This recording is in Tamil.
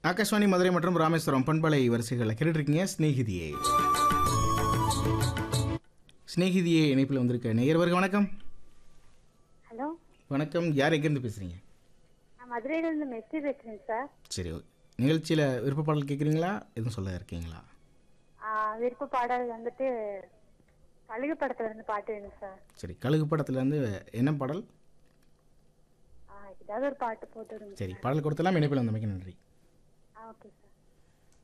ஆகாஷ்வாணி மதுரை மற்றும் ராமேஸ்வரம் பண்பலை வரிசைகளில் கேட்டுருக்கீங்க ஸ்நேகிதியே ஸ்நேகிதியே இணைப்பில் வந்திருக்க நேயர்வர்கள் வணக்கம் ஹலோ வணக்கம் யார் எங்கேருந்து பேசுகிறீங்க நான் மதுரையிலேருந்து மெஸ்ஸி பேசுகிறேன் சார் சரி ஓகே நிகழ்ச்சியில் விருப்ப பாடல் கேட்குறீங்களா எதுவும் சொல்ல இருக்கீங்களா ஆ, விருப்ப பாடல் வந்துட்டு கழுகு படத்துல இருந்து பாட்டு வேணும் சார் சரி கழுகு படத்துலேருந்து என்ன பாடல் ஆ, ஏதாவது ஒரு பாட்டு போட்டு விடுங்க சரி பாடல் கொடுத்தலாம் இணைப்பில் வந்தமைக்கு நன்றி ஆ ஓகே சார்